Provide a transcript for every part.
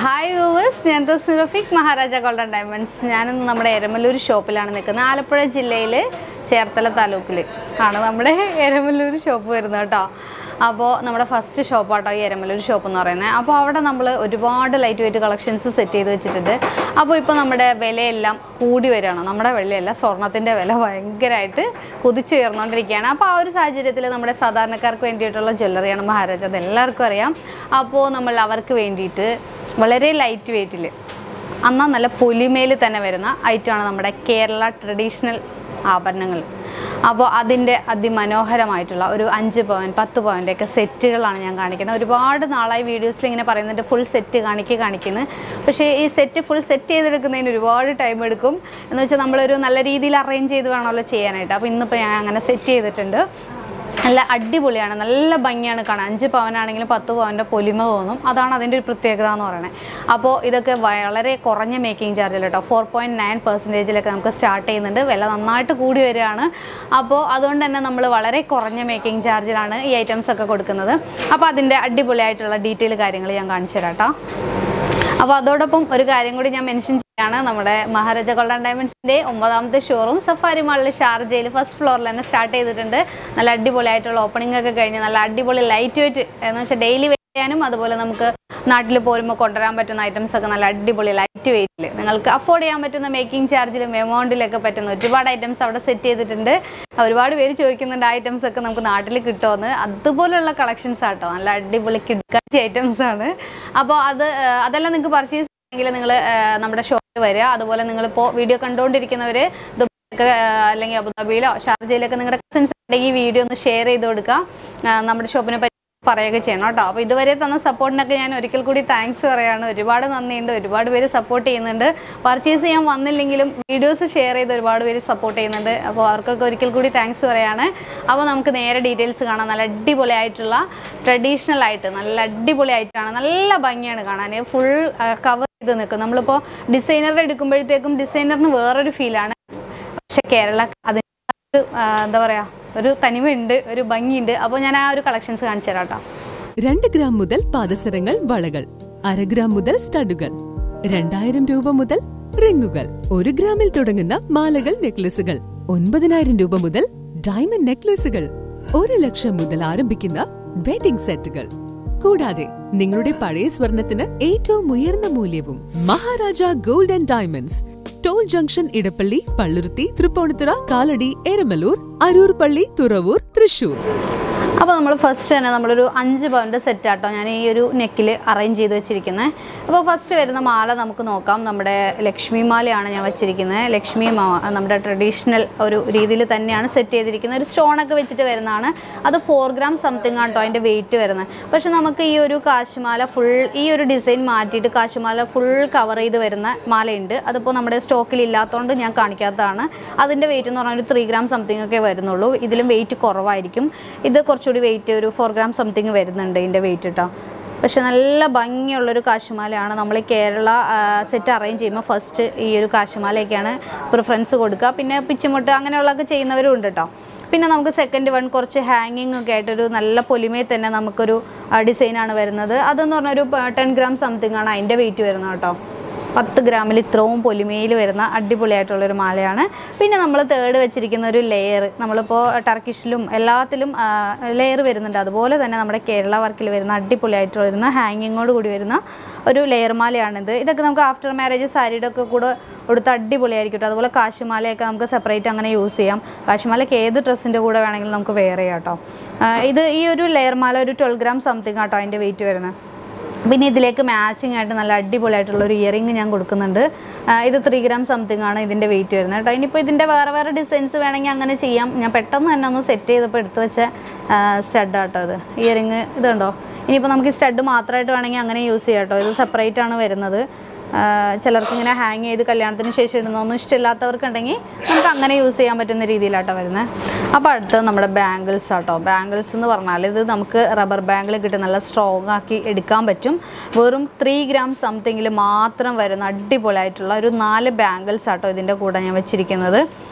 hi viewers ഞാൻ Rafeeq Maharaja golden diamonds ഞാനിന്ന് നമ്മുടെ എരമല്ലൂർ ഷോപ്പിലാണ് നിൽക്കുന്നത് ആലപ്പുഴ ജില്ലയിൽ ചേർത്തല താലൂക്കിൽ ആണ് നമ്മുടെ എരമല്ലൂർ ഷോപ്പ് വരുന്നത് കേട്ടോ അപ്പോൾ നമ്മുടെ ഫസ്റ്റ് ഷോപ്പാട്ടോ ഈ എരമല്ലൂർ ഷോപ്പ് എന്ന് പറയുന്നത് അപ്പോൾ അവിടെ നമ്മൾ ഒരുപാട് ലൈറ്റ് വെയിറ്റ് കളക്ഷൻസ് സെറ്റ് ചെയ്ത് വെച്ചിട്ടുണ്ട് അപ്പോൾ ഇപ്പോൾ നമ്മുടെ വിലയെല്ലാം കൂടി വരികയാണ് നമ്മുടെ വിലയല്ല സ്വർണത്തിൻ്റെ വില ഭയങ്കരമായിട്ട് കുതിച്ചുയർന്നുകൊണ്ടിരിക്കുകയാണ് അപ്പോൾ ആ ഒരു സാഹചര്യത്തിൽ നമ്മുടെ സാധാരണക്കാർക്ക് വേണ്ടിയിട്ടുള്ള ജ്വല്ലറിയാണ് മഹാരാജ അത് എല്ലാവർക്കും അറിയാം അപ്പോൾ നമ്മൾ അവർക്ക് വേണ്ടിയിട്ട് വളരെ ലൈറ്റ് വെയ്റ്റിൽ എന്നാൽ നല്ല പൊലിമയിൽ തന്നെ വരുന്ന ഐറ്റമാണ് നമ്മുടെ കേരള ട്രഡീഷണൽ ആഭരണങ്ങൾ അപ്പോൾ അതിൻ്റെ അതിമനോഹരമായിട്ടുള്ള ഒരു അഞ്ച് പവൻ പത്ത് പവൻ്റെ ഒക്കെ സെറ്റുകളാണ് ഞാൻ കാണിക്കുന്നത് ഒരുപാട് നാളായി വീഡിയോസിൽ ഇങ്ങനെ പറയുന്നുണ്ട് ഫുൾ സെറ്റ് കാണിക്കുക കാണിക്കുന്നു പക്ഷേ ഈ സെറ്റ് ഫുൾ സെറ്റ് ചെയ്തെടുക്കുന്നതിന് ഒരുപാട് ടൈം എടുക്കും എന്ന് വെച്ചാൽ നമ്മളൊരു നല്ല രീതിയിൽ അറേഞ്ച് ചെയ്ത് വേണമല്ലോ ചെയ്യാനായിട്ട് അപ്പോൾ ഇന്നിപ്പോൾ ഞാൻ അങ്ങനെ സെറ്റ് ചെയ്തിട്ടുണ്ട് നല്ല അടിപൊളിയാണ് നല്ല ഭംഗിയാണ് കാണാൻ അഞ്ച് പവനാണെങ്കിലും പത്ത് പവൻ്റെ പൊലിമ തോന്നും അതാണ് അതിൻ്റെ ഒരു പ്രത്യേകത എന്ന് പറയുന്നത് അപ്പോൾ ഇതൊക്കെ വളരെ കുറഞ്ഞ മേക്കിംഗ് ചാർജിൽ കേട്ടോ ഫോർ പോയിൻറ്റ് നയൻ പെർസെൻറ്റേജിലൊക്കെ നമുക്ക് സ്റ്റാർട്ട് ചെയ്യുന്നുണ്ട് വില നന്നായിട്ട് കൂടി വരികയാണ് അപ്പോൾ അതുകൊണ്ട് തന്നെ നമ്മൾ വളരെ കുറഞ്ഞ മേക്കിംഗ് ചാർജിലാണ് ഈ ഐറ്റംസ് ഒക്കെ കൊടുക്കുന്നത് അപ്പോൾ അതിൻ്റെ അടിപൊളിയായിട്ടുള്ള ഡീറ്റെയിൽ കാര്യങ്ങൾ ഞാൻ കാണിച്ചു തരാം കേട്ടോ അപ്പോൾ അതോടൊപ്പം ഒരു കാര്യം കൂടി ഞാൻ മെൻഷൻ ചെയ്യാണ് നമ്മുടെ മഹാരാജ ഗോൾഡൻ ഡയമണ്ട്സിൻ്റെ ഒമ്പതാമത്തെ ഷോറൂം സഫാരി മാളിൽ ഷാർജയിൽ ഫസ്റ്റ് ഫ്ലോറിൽ തന്നെ സ്റ്റാർട്ട് ചെയ്തിട്ടുണ്ട് നല്ല അടിപൊളിയായിട്ടുള്ള ഓപ്പണിംഗ് ഒക്കെ കഴിഞ്ഞ് നല്ല അടിപൊളി ലൈറ്റ് വെയിറ്റ് എന്ന് വെച്ചാൽ ഡെയിലി ചെയ്യാനും അതുപോലെ നമുക്ക് നാട്ടിൽ പോരുമ്പോൾ കൊണ്ടുവരാൻ പറ്റുന്ന ഐറ്റംസ് ഒക്കെ നല്ല അടിപൊളി ലൈറ്റ് വെയിറ്റിൽ നിങ്ങൾക്ക് അഫോർഡ് ചെയ്യാൻ പറ്റുന്ന മേക്കിംഗ് ചാർജിലും എമൗണ്ടിലൊക്കെ പറ്റുന്ന ഒരുപാട് ഐറ്റംസ് അവിടെ സെറ്റ് ചെയ്തിട്ടുണ്ട് ഒരുപാട് പേര് ചോദിക്കുന്നുണ്ട് ഐറ്റംസ് ഒക്കെ നമുക്ക് നാട്ടിൽ കിട്ടുമെന്ന് അതുപോലുള്ള കളക്ഷൻസ് ആട്ടോ നല്ല അടിപൊളി കിടക്കാച്ചി ഐറ്റംസ് ആണ് അപ്പോൾ അത് ആ, അതെല്ലാം നിങ്ങൾക്ക് പർച്ചേസ് ചെയ്യണമെങ്കിൽ നിങ്ങൾ നമ്മുടെ ഷോപ്പിൽ വരിക അതുപോലെ നിങ്ങളിപ്പോൾ വീഡിയോ കണ്ടുകൊണ്ടിരിക്കുന്നവർ ദുബായിലൊക്കെ ആ, അല്ലെങ്കിൽ അബുദാബിയിലോ ഷാർജയിലൊക്കെ നിങ്ങളുടെ കസിൻസ് ഉണ്ടെങ്കിൽ ഈ വീഡിയോ ഒന്ന് ഷെയർ ചെയ്ത് കൊടുക്കുക ആ, നമ്മുടെ ഷോപ്പിനെ പറ്റി പറയുകയൊക്കെ ചെയ്യണം കേട്ടോ അപ്പോൾ ഇതുവരെ തന്ന സപ്പോർട്ടിനൊക്കെ ഞാൻ ഒരിക്കൽ കൂടി താങ്ക്സ് പറയാണ് ഒരുപാട് നന്ദിയുണ്ട് ഒരുപാട് പേര് സപ്പോർട്ട് ചെയ്യുന്നുണ്ട് പർച്ചേസ് ചെയ്യാൻ വന്നില്ലെങ്കിലും വീഡിയോസ് ഷെയർ ചെയ്ത് ഒരുപാട് പേര് സപ്പോർട്ട് ചെയ്യുന്നുണ്ട് അപ്പോൾ അവർക്കൊക്കെ ഒരിക്കൽ കൂടി താങ്ക്സ് പറയാണ് അപ്പോൾ നമുക്ക് നേരെ ഡീറ്റെയിൽസ് കാണാം നല്ല അടിപൊളിയായിട്ടുള്ള ട്രഡീഷണൽ ആയിട്ട് നല്ല അടിപൊളിയായിട്ടാണ് നല്ല ഭംഗിയാണ് കാണാൻ ഫുൾ കവർ ചെയ്ത് നിൽക്കും നമ്മളിപ്പോൾ ഡിസൈനറുടെ എടുക്കുമ്പോഴത്തേക്കും ഡിസൈനറിന് വേറൊരു ഫീലാണ് പക്ഷെ കേരള അതിന് ഒരു ആ, എന്താ പറയാ ഒരു തനിമയുണ്ട് ഒരു ഭംഗിയുണ്ട് അപ്പോൾ ഞാൻ ആ ഒരു കളക്ഷൻസ് കാണിച്ചു തരാം കേട്ടോ രണ്ട് ഗ്രാം മുതൽ പാദസരങ്ങൾ വളകൾ അര ഗ്രാം മുതൽ സ്റ്റഡുകൾ രണ്ടായിരം രൂപ മുതൽ റിങ്ങുകൾ ഒരു ഗ്രാമിൽ തുടങ്ങുന്ന മാലകൾ നെക്ലസുകൾ ഒൻപതിനായിരം രൂപ മുതൽ ഡയമണ്ട് നെക്ലസുകൾ ഒരു ലക്ഷം മുതൽ ആരംഭിക്കുന്ന വെഡിംഗ് സെറ്റുകൾ കൂടാതെ നിങ്ങളുടെ പഴയ സ്വർണത്തിന് ഏറ്റവും ഉയർന്ന മൂല്യവും Maharaja gold and diamonds toll junction Edappally Palluruthy Tripunithura Kalady Eramalloor Aroor പള്ളി തുറവൂർ തൃശൂർ അപ്പോൾ നമ്മൾ ഫസ്റ്റ് തന്നെ നമ്മളൊരു അഞ്ച് പവൻ്റെ സെറ്റ് ആട്ടോ ഞാൻ ഈ ഒരു നെക്കിൽ അറേഞ്ച് ചെയ്ത് വെച്ചിരിക്കുന്നത് അപ്പോൾ ഫസ്റ്റ് വരുന്ന മാല നമുക്ക് നോക്കാം നമ്മുടെ ലക്ഷ്മി മാലയാണ് ഞാൻ വെച്ചിരിക്കുന്നത് ലക്ഷ്മി മാ നമ്മുടെ ട്രഡീഷണൽ ഒരു രീതിയിൽ തന്നെയാണ് സെറ്റ് ചെയ്തിരിക്കുന്നത് ഒരു സ്റ്റോണൊക്കെ വെച്ചിട്ട് വരുന്നതാണ് അത് ഫോർ ഗ്രാം സംതിങ് ആണ് കേട്ടോ അതിൻ്റെ വെയിറ്റ് വരുന്നത് പക്ഷെ നമുക്ക് ഈ ഒരു കാശുമാല ഫുൾ ഈ ഒരു ഡിസൈൻ മാറ്റിയിട്ട് കാശുമാല ഫുൾ കവർ ചെയ്ത് വരുന്ന മാലയുണ്ട് അതിപ്പോൾ നമ്മുടെ സ്റ്റോക്കിൽ ഇല്ലാത്തതുകൊണ്ട് ഞാൻ കാണിക്കാത്തതാണ് അതിൻ്റെ വെയിറ്റ് എന്ന് പറഞ്ഞാൽ ഒരു ത്രീ ഗ്രാം സംതിങ് ഒക്കെ വരുന്നുള്ളൂ ഇതിലും വെയിറ്റ് കുറവായിരിക്കും ഇത് കുറച്ചുകൂടി വെയിറ്റ് ഒരു ഫോർ ഗ്രാം സംതിങ് വരുന്നുണ്ട് ഇതിൻ്റെ വെയിറ്റ് കേട്ടോ പക്ഷെ നല്ല ഭംഗിയുള്ളൊരു കാശുമാലയാണ് നമ്മൾ ഈ കേരള സെറ്റ് അറേഞ്ച് ചെയ്യുമ്പോൾ ഫസ്റ്റ് ഈ ഒരു കാശുമാലയൊക്കെയാണ് പ്രിഫറൻസ് കൊടുക്കുക പിന്നെ പിച്ചുമുട്ട് അങ്ങനെയുള്ളതൊക്കെ ചെയ്യുന്നവരും ഉണ്ട് കേട്ടോ പിന്നെ നമുക്ക് സെക്കൻഡ് വൺ കുറച്ച് ഹാങ്ങിങ് ഒക്കെ ആയിട്ടൊരു നല്ല പൊലിമയിൽ തന്നെ നമുക്കൊരു ഡിസൈനാണ് വരുന്നത് അതെന്ന് പറഞ്ഞൊരു ടെൻ ഗ്രാം സംതിങ് ആണ് അതിൻ്റെ വെയിറ്റ് വരുന്നത് കേട്ടോ പത്ത് ഗ്രാമിൽ ഇത്രയും പൊലിമയിൽ വരുന്ന അടിപൊളിയായിട്ടുള്ളൊരു മാലയാണ് പിന്നെ നമ്മൾ തേർഡ് വെച്ചിരിക്കുന്ന ഒരു ലെയർ നമ്മളിപ്പോൾ ടർക്കിഷിലും എല്ലാത്തിലും ലെയർ വരുന്നുണ്ട് അതുപോലെ തന്നെ നമ്മുടെ കേരള വർക്കിൽ വരുന്ന അടിപൊളിയായിട്ട് വരുന്ന ഹാങ്ങിങ്ങോട് കൂടി വരുന്ന ഒരു ലെയർ മാലയാണിത് ഇതൊക്കെ നമുക്ക് ആഫ്റ്റർ മാരേജ് സാരിയുടെ ഒക്കെ കൂടെ കൊടുത്ത് അടിപൊളിയായിരിക്കും കേട്ടോ അതുപോലെ കാശുമാലയൊക്കെ നമുക്ക് സെപ്പറേറ്റ് അങ്ങനെ യൂസ് ചെയ്യാം കാശുമാലയ്ക്ക് ഏത് ഡ്രസ്സിൻ്റെ കൂടെ വേണമെങ്കിലും നമുക്ക് വെയർ ചെയ്യാം കേട്ടോ ആ, ഇത് ഈ ഒരു ലെയർ മാല ഒരു ട്വൽവ് ഗ്രാം സംതിങ് ആട്ടോ അതിൻ്റെ വെയിറ്റ് വരുന്നത് പിന്നെ ഇതിലേക്ക് മാച്ചിങ് ആയിട്ട് നല്ല അടിപൊളിയായിട്ടുള്ള ഒരു ഇയറിംഗ് ഞാൻ കൊടുക്കുന്നുണ്ട് ആ, ഇത് ത്രീ ഗ്രാം സംതിങ് ആണ് ഇതിൻ്റെ വെയിറ്റ് വരുന്നത് കേട്ടോ ഇനിയിപ്പോൾ ഇതിൻ്റെ വേറെ വേറെ ഡിസൈൻസ് വേണമെങ്കിൽ അങ്ങനെ ചെയ്യാം ഞാൻ പെട്ടെന്ന് തന്നെ ഒന്ന് സെറ്റ് ചെയ്തപ്പോൾ എടുത്ത് വെച്ച സ്റ്റഡ് ആട്ടോ ഇത് ഇയറിങ് ഇതുണ്ടോ ഇനിയിപ്പോൾ നമുക്ക് ഈ സ്റ്റഡ് മാത്രമായിട്ട് വേണമെങ്കിൽ അങ്ങനെ യൂസ് ചെയ്യാം കേട്ടോ ഇത് സെപ്പറേറ്റ് ആണ് വരുന്നത് ആ, ചിലർക്ക് ഇങ്ങനെ ഹാങ് ചെയ്ത് കല്യാണത്തിന് ശേഷം ഇടുന്നൊന്നും ഇഷ്ടമില്ലാത്തവർക്കുണ്ടെങ്കിൽ നമുക്ക് അങ്ങനെ യൂസ് ചെയ്യാൻ പറ്റുന്ന രീതിയിലാട്ടോ വരുന്നത് അപ്പോൾ അടുത്ത് നമ്മുടെ ബാംഗിൾസ് ആട്ടോ ബാംഗിൾസ് എന്ന് പറഞ്ഞാൽ ഇത് നമുക്ക് റബ്ബർ ബാങ്കിൽ കിട്ടി നല്ല സ്ട്രോങ് ആക്കി എടുക്കാൻ പറ്റും വെറും ത്രീ ഗ്രാം സംതിങ്ങിൽ മാത്രം വരുന്ന അടിപൊളിയായിട്ടുള്ള ഒരു നാല് ബാംഗിൾസ് ആട്ടോ ഇതിൻ്റെ കൂടെ ഞാൻ വെച്ചിരിക്കുന്നത്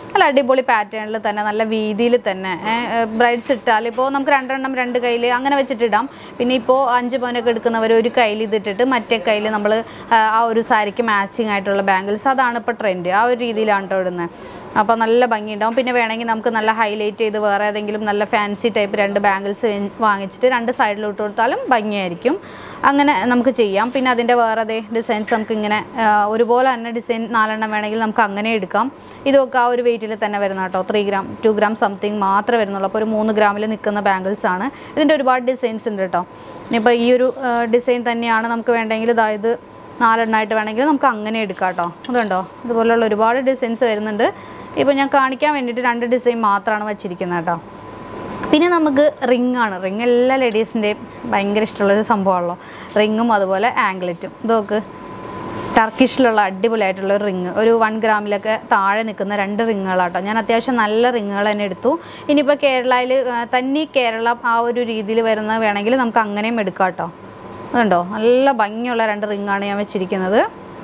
നല്ല അടിപൊളി പാറ്റേണിൽ തന്നെ നല്ല വീതിയിൽ തന്നെ ബ്രൈഡ്സ് ഇട്ടാൽ ഇപ്പോൾ നമുക്ക് രണ്ടെണ്ണം രണ്ട് കയ്യിൽ അങ്ങനെ വെച്ചിട്ടിടാം പിന്നെ ഇപ്പോൾ അഞ്ച് പവനൊക്കെ എടുക്കുന്നവർ ഒരു കയ്യിൽ ഇതിട്ടിട്ട് മറ്റേ കയ്യിൽ നമ്മൾ ആ ഒരു സാരിക്ക് മാച്ചിങ് ആയിട്ടുള്ള ബാംഗിൾസ് അതാണ് ഇപ്പോൾ ട്രെൻഡ് ആ ഒരു രീതിയിലാണ് കേട്ടോ ഇടുന്നത് അപ്പോൾ നല്ല ഭംഗിയുണ്ടാവും പിന്നെ വേണമെങ്കിൽ നമുക്ക് നല്ല ഹൈലൈറ്റ് ചെയ്ത് വേറെ ഏതെങ്കിലും നല്ല ഫാൻസി ടൈപ്പ് രണ്ട് ബാംഗിൾസ് വാങ്ങിച്ചിട്ട് രണ്ട് സൈഡിലോട്ട് കൊടുത്താലും ഭംഗിയായിരിക്കും അങ്ങനെ നമുക്ക് ചെയ്യാം പിന്നെ അതിൻ്റെ വേറെ അതേ ഡിസൈൻസ് നമുക്ക് ഇങ്ങനെ ആ, ഒരുപോലെ തന്നെ ഡിസൈൻ നാലെണ്ണം വേണമെങ്കിൽ നമുക്ക് അങ്ങനെ എടുക്കാം ഇതൊക്കെ ആ ഒരു വെയിറ്റിൽ തന്നെ വരുന്ന കേട്ടോ three gram two gram something മാത്രമേ വരുന്നുള്ളൂ അപ്പോൾ ഒരു മൂന്ന് ഗ്രാമിൽ നിൽക്കുന്ന ബാംഗിൾസ് ആണ് ഇതിൻ്റെ ഒരുപാട് ഡിസൈൻസ് ഉണ്ട് കേട്ടോ ഇനിയിപ്പോൾ ഈ ഒരു ഡിസൈൻ തന്നെയാണ് നമുക്ക് വേണ്ടെങ്കിൽ ഇതായത് നാലെണ്ണമായിട്ട് വേണമെങ്കിൽ നമുക്ക് അങ്ങനെ എടുക്കാം കേട്ടോ അതുണ്ടോ ഇതുപോലുള്ള ഒരുപാട് ഡിസൈൻസ് വരുന്നുണ്ട് ഇപ്പോൾ ഞാൻ കാണിക്കാൻ വേണ്ടിയിട്ട് രണ്ട് ഡിസൈൻ മാത്രമാണ് വച്ചിരിക്കുന്നത് കേട്ടോ പിന്നെ നമുക്ക് റിംഗ് ആണ് റിംഗ് എല്ലാ ലേഡീസിൻ്റെയും ഭയങ്കര ഇഷ്ടമുള്ളൊരു സംഭവമാണല്ലോ റിങ്ങും അതുപോലെ ആംഗ്ലറ്റും ഇതൊക്കെ ടർക്കിഷിലുള്ള അടിപൊളിയായിട്ടുള്ള ഒരു റിങ് ഒരു വൺ ഗ്രാമിലൊക്കെ താഴെ നിൽക്കുന്ന രണ്ട് റിങ്ങുകളാട്ടോ ഞാൻ അത്യാവശ്യം നല്ല റിങ്ങുകൾ തന്നെ എടുത്തു ഇനിയിപ്പോൾ കേരളയിൽ തന്നി കേരള ആ ഒരു രീതിയിൽ വരുന്ന വേണമെങ്കിൽ നമുക്ക് അങ്ങനെയും എടുക്കാം കേട്ടോ അതുണ്ടോ നല്ല ഭംഗിയുള്ള രണ്ട് റിങ്ങാണ് ഞാൻ വെച്ചിരിക്കുന്നത്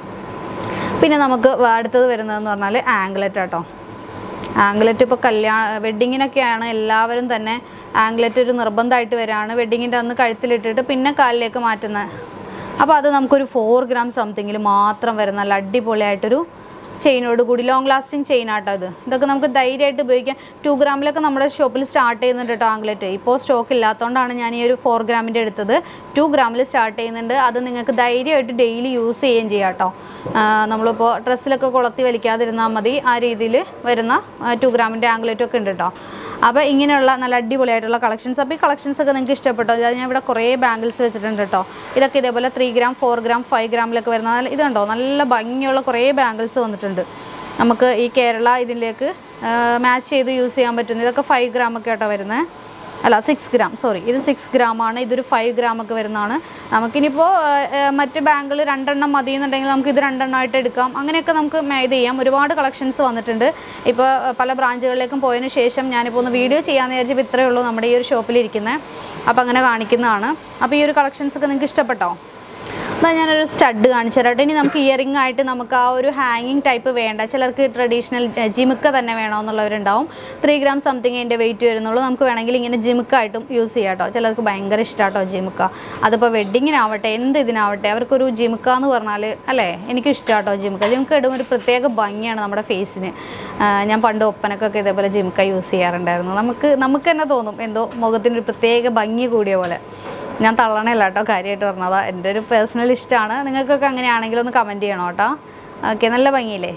പിന്നെ നമുക്ക് വ- അടുത്തത് വരുന്നതെന്ന് പറഞ്ഞാൽ ആംഗ്ലറ്റ് കേട്ടോ ആംഗ്ലറ്റ് ഇപ്പോൾ കല്യാണ വെഡ്ഡിങ്ങിനൊക്കെയാണ് എല്ലാവരും തന്നെ ആംഗ്ലറ്റ് ഒരു നിർബന്ധമായിട്ട് വരികയാണ് വെഡ്ഡിങ്ങിൻ്റെ അന്ന് കഴുത്തിലിട്ടിട്ട് പിന്നെ കാലിലേക്ക് മാറ്റുന്നത് അപ്പോൾ അത് നമുക്കൊരു ഫോർ ഗ്രാം സംതിങ്ങിൽ മാത്രം വരുന്ന നല്ല അടിപൊളിയായിട്ടൊരു ചെയിനോട് കൂടി ലോങ് ലാസ്റ്റിംഗ് ചെയിൻ ആട്ടോ ഇത് ഇതൊക്കെ നമുക്ക് ധൈര്യമായിട്ട് ഉപയോഗിക്കാം ടു ഗ്രാമിലൊക്കെ നമ്മുടെ ഷോപ്പിൽ സ്റ്റാർട്ട് ചെയ്യുന്നുണ്ട് കേട്ടോ ആംഗ്ലറ്റ് ഇപ്പോൾ സ്റ്റോക്ക് ഇല്ലാത്തതുകൊണ്ടാണ് ഞാൻ ഈ ഒരു ഫോർ ഗ്രാമിൻ്റെ എടുത്തത് ടു ഗ്രാമിൽ സ്റ്റാർട്ട് ചെയ്യുന്നുണ്ട് അത് നിങ്ങൾക്ക് ധൈര്യമായിട്ട് ഡെയിലി യൂസ് ചെയ്യുകയും ചെയ്യാം കേട്ടോ ആ, നമ്മളിപ്പോൾ ഡ്രസ്സിലൊക്കെ കൊളത്തി വലിക്കാതിരുന്നാൽ മതി ആ രീതിയിൽ വരുന്ന ടു ഗ്രാമിൻ്റെ ആംഗ്ലറ്റ് ഒക്കെ ഉണ്ട് കേട്ടോ അപ്പോൾ ഇങ്ങനെയുള്ള നല്ല അടിപൊളിയായിട്ടുള്ള കളക്ഷൻസ് അപ്പോൾ ഈ കളക്ഷൻസ് ഒക്കെ നിങ്ങൾക്ക് ഇഷ്ടപ്പെട്ടോ അത് ഞാൻ ഇവിടെ കുറേ ബാംഗിൾസ് വെച്ചിട്ടുണ്ട് കേട്ടോ ഇതൊക്കെ ഇതേപോലെ three gram four gram five ഗ്രാമിലൊക്കെ വരുന്ന നല്ല ഇതുണ്ടോ നല്ല ഭംഗിയുള്ള കുറേ ബാംഗിൾസ് വന്നിട്ടുണ്ട് നമുക്ക് ഈ കേരള ഇതിലേക്ക് മാച്ച് ചെയ്ത് യൂസ് ചെയ്യാൻ പറ്റുന്ന ഇതൊക്കെ ഫൈവ് ഗ്രാം ഒക്കെ കേട്ടോ വരുന്നത് അല്ല സിക്സ് ഗ്രാം സോറി ഇത് സിക്സ് ഗ്രാം ആണ് ഇതൊരു ഫൈവ് ഗ്രാം ഒക്കെ വരുന്നതാണ് നമുക്കിനിപ്പോൾ മറ്റ് ബാങ്കിൽ രണ്ടെണ്ണം മതി എന്നുണ്ടെങ്കിൽ നമുക്ക് ഇത് രണ്ടെണ്ണമായിട്ട് എടുക്കാം അങ്ങനെയൊക്കെ നമുക്ക് മേ- ഇത് ചെയ്യാം ഒരുപാട് കളക്ഷൻസ് വന്നിട്ടുണ്ട് ഇപ്പോൾ പല ബ്രാഞ്ചുകളിലേക്കും പോയതിന് ശേഷം ഞാനിപ്പോൾ ഒന്ന് വീഡിയോ ചെയ്യാമെന്ന് വിചാരിച്ചപ്പോൾ ഇത്രയേ ഉള്ളൂ നമ്മുടെ ഈ ഒരു ഷോപ്പിൽ ഇരിക്കുന്നത് അപ്പോൾ അങ്ങനെ കാണിക്കുന്നതാണ് അപ്പോൾ ഈ ഒരു കളക്ഷൻസ് ഒക്കെ നിങ്ങൾക്ക് ഇഷ്ടപ്പെട്ടോ എന്നാൽ ഞാനൊരു സ്റ്റഡ് കാണിച്ചു തരാട്ടെ ഇനി നമുക്ക് ഇയറിംഗ് ആയിട്ട് നമുക്ക് ആ ഒരു ഹാങ്ങിങ് ടൈപ്പ് വേണ്ട ചിലർക്ക് ട്രഡീഷണൽ ജിമുക്ക തന്നെ വേണമെന്നുള്ളവരുണ്ടാവും ത്രീ ഗ്രാം സംതിങ് അതിൻ്റെ വെയിറ്റ് വരുന്നുള്ളൂ നമുക്ക് വേണമെങ്കിൽ ഇങ്ങനെ ജിമുക്കായിട്ടും യൂസ് ചെയ്യാം കേട്ടോ ചിലർക്ക് ഭയങ്കര ഇഷ്ടമാട്ടോ ജിമുക്ക അതിപ്പോൾ വെഡ്ഡിങ്ങിനാവട്ടെ എന്ത് ഇതിനാവട്ടെ അവർക്കൊരു ജിമുക്ക എന്ന് പറഞ്ഞാൽ അല്ലേ എനിക്ക് ഇഷ്ടമാട്ടോ ജിമുക്ക ജിമുക്ക ഇടുമ്പോൾ ഒരു പ്രത്യേക ഭംഗിയാണ് നമ്മുടെ ഫേസിന് ഞാൻ പണ്ട് ഒപ്പനക്കൊക്കെ ഇതേപോലെ ജിമുക്ക യൂസ് ചെയ്യാറുണ്ടായിരുന്നു നമുക്ക് നമുക്ക് തന്നെ തോന്നും എന്തോ മുഖത്തിനൊരു പ്രത്യേക ഭംഗി കൂടിയ പോലെ ഞാൻ തള്ളണല്ല കേട്ടോ കാര്യമായിട്ട് പറഞ്ഞതാ എൻ്റെ ഒരു പേഴ്സണൽ ഇഷ്ടമാണ് നിങ്ങൾക്കൊക്കെ അങ്ങനെയാണെങ്കിലും ഒന്ന് കമൻറ്റ് ചെയ്യണം കേട്ടോ ഓക്കെ നല്ല ഭംഗിയില്ലേ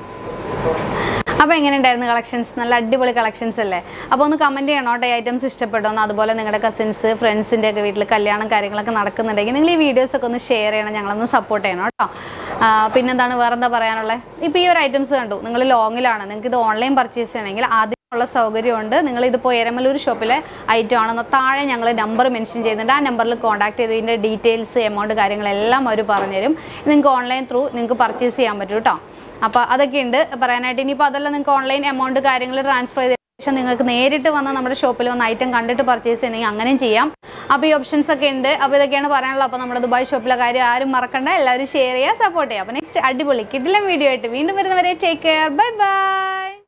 അപ്പോൾ എങ്ങനെ ഉണ്ടായിരുന്നു കളക്ഷൻസ് നല്ല അടിപൊളി കളക്ഷൻസ് അല്ലേ അപ്പോൾ ഒന്ന് കമൻറ്റ് ചെയ്യണം കേട്ടോ ഐറ്റംസ് ഇഷ്ടപ്പെട്ടോന്ന് അതുപോലെ നിങ്ങളുടെ കസിൻസ് ഫ്രണ്ട്സിൻ്റെ ഒക്കെ വീട്ടിൽ കല്യാണം കാര്യങ്ങളൊക്കെ നടക്കുന്നുണ്ടെങ്കിൽ നിങ്ങൾ ഈ വീഡിയോസ് ഒക്കെ ഒന്ന് ഷെയർ ചെയ്യണം ഞങ്ങളൊന്ന് സപ്പോർട്ട് ചെയ്യണം കേട്ടോ ആ, പിന്നെന്താണ് വേറെ എന്താ പറയാനുള്ളത് ഇപ്പോൾ ഈ ഒരു ഐറ്റംസ് കണ്ടു നിങ്ങൾ ലോങ്ങിലാണ് നിങ്ങൾക്ക് ഇത് ഓൺലൈൻ പർച്ചേസ് ചെയ്യണമെങ്കിൽ ആദ്യം ഉള്ള സൗകര്യമുണ്ട് നിങ്ങൾ ഇതിപ്പോൾ എരമലൂർ ഷോപ്പിലെ ഐറ്റം ആണെന്ന് താഴെ ഞങ്ങൾ നമ്പർ മെൻഷൻ ചെയ്യുന്നുണ്ട് ആ നമ്പറിൽ കോൺടാക്ട് ചെയ്ത് ഇതിൻ്റെ ഡീറ്റെയിൽസ് എമൗണ്ട് കാര്യങ്ങളെല്ലാം അവർ പറഞ്ഞുതരും നിങ്ങൾക്ക് ഓൺലൈൻ ത്രൂ നിങ്ങൾക്ക് പർച്ചേസ് ചെയ്യാൻ പറ്റും കേട്ടോ അപ്പോൾ അതൊക്കെ ഉണ്ട് പറയാനായിട്ട് ഇനിയിപ്പോൾ അതെല്ലാം നിങ്ങൾക്ക് ഓൺലൈൻ എമൗണ്ട് കാര്യങ്ങൾ ട്രാൻസ്ഫർ ചെയ്ത ശേഷം നിങ്ങൾക്ക് നേരിട്ട് വന്ന് നമ്മുടെ ഷോപ്പിൽ വന്ന് ഐറ്റം കണ്ടിട്ട് പർച്ചേസ് ചെയ്യണമെങ്കിൽ അങ്ങനെയും ചെയ്യാം അപ്പോൾ ഈ ഓപ്ഷൻസ് ഒക്കെ ഉണ്ട് അപ്പോൾ ഇതൊക്കെയാണ് പറയാനുള്ളത് അപ്പോൾ നമ്മുടെ ദുബായ് ഷോപ്പിലെ കാര്യം ആരും മറക്കണ്ട എല്ലാവരും ഷെയർ ചെയ്യുക സപ്പോർട്ട് ചെയ്യുക അപ്പോൾ നെക്സ്റ്റ് അടിപൊളി കിടിലം വീഡിയോ ആയിട്ട് വീണ്ടും വരുന്നവരെ ടേക്ക് കെയർ ബൈ ബൈ